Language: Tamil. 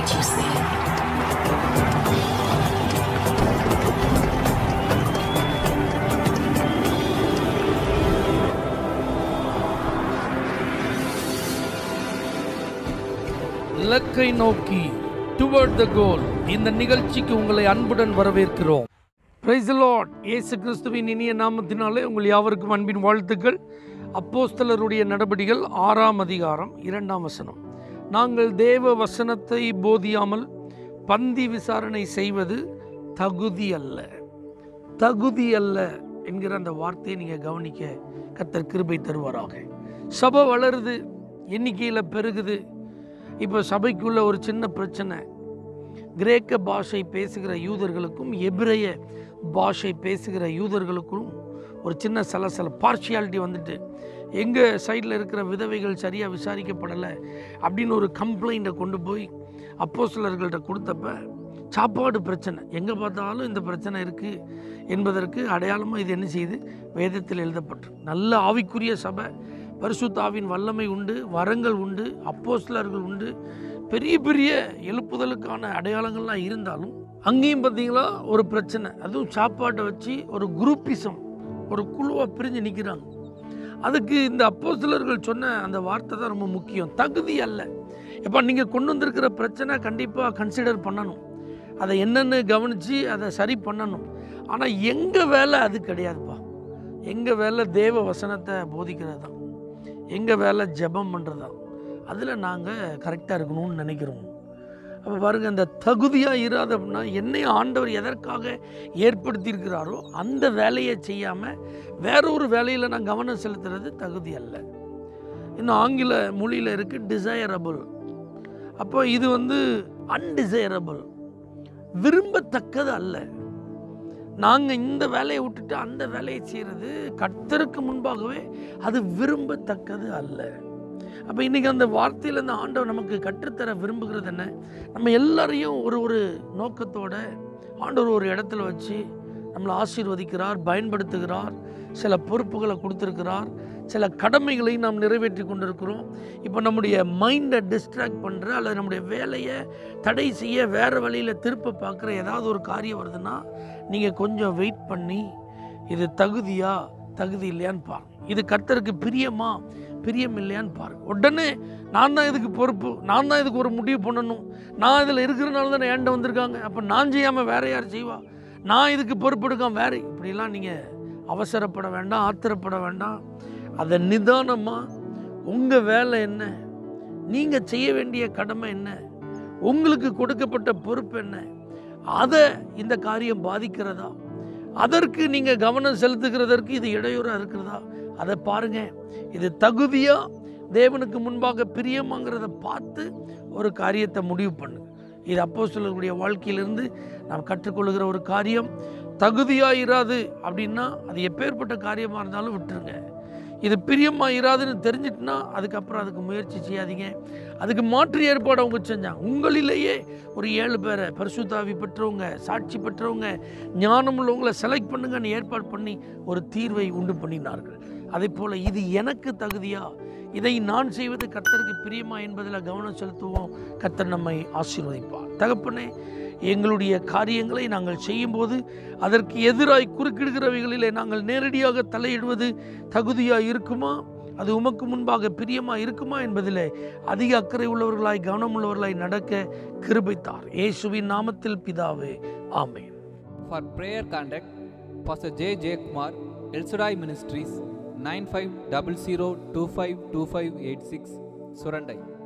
what you see. இலக்கை நோக்கி டுவர்ட் த கோல் இந்த நிகழ்ச்சிக்கு உங்களை அன்புடன் வரவேற்கிறோம் பிரைஸ் லார்ட் இயேசு கிறிஸ்துவின் இனிய நாமத்தினாலே உங்கள் யாவருக்கும் அன்பின் வாழ்த்துக்கள் அப்போஸ்தலருடைய நடபடிகள் ஆறாம் அதிகாரம் இரண்டாம் வசனம் நாங்கள் தேவ வசனத்தை போதியாமல் பந்தி விசாரணை செய்வது தகுதி அல்ல தகுதி அல்ல என்கிற அந்த வார்த்தையை நீங்கள் கவனிக்க கத்தர் கிருபை தருவாராக சபை வளருது எண்ணிக்கையில் பெருகுது இப்போ சபைக்குள்ள ஒரு சின்ன பிரச்சனை கிரேக்க பாஷை பேசுகிற யூதர்களுக்கும் எபிரைய பாஷை பேசுகிற யூதர்களுக்கும் ஒரு சின்ன சலசல பார்ஷியாலிட்டி வந்துட்டு எங்கள் சைடில் இருக்கிற விதவைகள் சரியாக விசாரிக்கப்படலை அப்படின்னு ஒரு கம்ப்ளைண்ட்டை கொண்டு போய் அப்போ சிலர்கள்ட்ட கொடுத்தப்ப சாப்பாடு பிரச்சனை எங்கே பார்த்தாலும் இந்த பிரச்சனை இருக்குது என்பதற்கு அடையாளமாக இது என்ன செய்யுது வேதத்தில் எழுதப்பட்டு நல்ல ஆவிக்குரிய சபை பரிசுத்தாவின் வல்லமை உண்டு வரங்கள் உண்டு அப்போஸ்லர்கள் உண்டு பெரிய பெரிய எழுப்புதலுக்கான அடையாளங்கள்லாம் இருந்தாலும் அங்கேயும் பார்த்தீங்களா ஒரு பிரச்சனை அதுவும் சாப்பாட்டை வச்சு ஒரு குரூப்பிசம் ஒரு குழுவாக பிரிஞ்சு நிற்கிறாங்க அதுக்கு இந்த அப்போஸ்தலர்கள் சொன்ன அந்த வார்த்தை தான் ரொம்ப முக்கியம் தகுதி அல்ல இப்போ நீங்கள் கொண்டு வந்திருக்கிற பிரச்சனை கண்டிப்பாக கன்சிடர் பண்ணணும் அதை என்னென்னு கவனித்து அதை சரி பண்ணணும் ஆனால் எங்கள் வேலை அது கிடையாதுப்பா எங்கள் வேலை தேவ வசனத்தை போதிக்கிறது தான் எங்கள் வேலை ஜெபம் பண்ணுறது தான் அதில் நாங்கள் கரெக்டாக இருக்கணும்னு நினைக்கிறோம் அப்போ பாருங்கள் அந்த தகுதியாக இராத அப்படின்னா என்னை ஆண்டவர் எதற்காக ஏற்படுத்தியிருக்கிறாரோ அந்த வேலையை செய்யாமல் வேற ஒரு வேலையில் நான் கவனம் செலுத்துறது தகுதி அல்ல இன்னும் ஆங்கில மொழியில் இருக்குது டிசையரபிள் அப்போ இது வந்து அன்டிசையரபிள் விரும்பத்தக்கது அல்ல நாங்கள் இந்த வேலையை விட்டுட்டு அந்த வேலையை செய்கிறது கர்த்தருக்கு முன்பாகவே அது விரும்பத்தக்கது அல்ல அப்போ இன்றைக்கி அந்த வார்த்தையில் இந்த ஆண்டவர் நமக்கு கற்றுத்தர விரும்புகிறது என்ன நம்ம எல்லாரையும் ஒரு ஒரு நோக்கத்தோட ஆண்டவர் ஒரு இடத்துல வச்சு நம்மளை ஆசீர்வதிக்கிறார் பயன்படுத்துகிறார் சில பொறுப்புகளை கொடுத்துருக்கிறார் சில கடமைகளை நாம் நிறைவேற்றி கொண்டிருக்கிறோம் இப்போ நம்முடைய மைண்டை டிஸ்ட்ராக்ட் பண்ணுற அல்லது நம்முடைய வேலையை தடை செய்ய வேறு வழியில் திருப்ப பார்க்குற ஏதாவது ஒரு காரியம் வருதுன்னா நீங்கள் கொஞ்சம் வெயிட் பண்ணி இது தகுதியா தகுதி இல்லையான்னு பாருங்க இது கர்த்தருக்கு பிரியமா பிரியம் இல்லையான்னு பாருங்க உடனே நான் தான் இதுக்கு பொறுப்பு நான் தான் இதுக்கு ஒரு முடிவு பண்ணணும் நான் இதில் இருக்கிறனால தான் ஏண்ட வந்திருக்காங்க அப்போ நான் செய்யாமல் வேற யார் செய்வா நான் இதுக்கு பொறுப்பெடுக்காம வேற இப்படிலாம் நீங்கள் அவசரப்பட வேண்டாம் ஆத்திரப்பட வேண்டாம் அதை நிதானமாக உங்கள் வேலை என்ன நீங்கள் செய்ய வேண்டிய கடமை என்ன உங்களுக்கு கொடுக்கப்பட்ட பொறுப்பு என்ன அதை இந்த காரியம் பாதிக்கிறதா அதற்கு நீங்கள் கவனம் செலுத்துகிறதற்கு இது இடையூறாக இருக்கிறதா அதை பாருங்க இது தகுதியா தேவனுக்கு முன்பாக பிரியமாங்கிறத பார்த்து ஒரு காரியத்தை முடிவு பண்ணு இது அப்போ சொல்லக்கூடிய வாழ்க்கையிலிருந்து நாம் கற்றுக்கொள்கிற ஒரு காரியம் தகுதியாக இராது அப்படின்னா அது எப்பேற்பட்ட காரியமாக இருந்தாலும் விட்டுருங்க இது பிரியமாக இராதுன்னு தெரிஞ்சிட்டுனா அதுக்கப்புறம் அதுக்கு முயற்சி செய்யாதீங்க அதுக்கு மாற்று ஏற்பாடு அவங்க செஞ்சாங்க உங்களிலேயே ஒரு ஏழு பேரை பரிசுத்தாவி பெற்றவங்க சாட்சி பெற்றவங்க ஞானம் உள்ளவங்களை செலக்ட் பண்ணுங்கன்னு ஏற்பாடு பண்ணி ஒரு தீர்வை உண்டு பண்ணினார்கள் அதே போல் இது எனக்கு தகுதியா இதை நான் செய்வது கர்த்தருக்கு பிரியமா என்பதில் கவனம் செலுத்துவோம் கர்த்தர் நம்மை ஆசீர்வதிப்பார் தகப்பனே எங்களுடைய காரியங்களை நாங்கள் செய்யும்போது அதற்கு எதிராய் குறுக்கிடுகிறவைகளிலே நாங்கள் நேரடியாக தலையிடுவது தகுதியாக இருக்குமா அது உமக்கு முன்பாக பிரியமா இருக்குமா என்பதிலே அதிக அக்கறை உள்ளவர்களாய் கவனம் உள்ளவர்களாய் நடக்க கிருபைத்தார் இயேசுவின் நாமத்தில் பிதாவே ஆமென் For prayer contact, Pastor J. J. Kumar, El Shaddai Ministries, 9500252586, Surandai.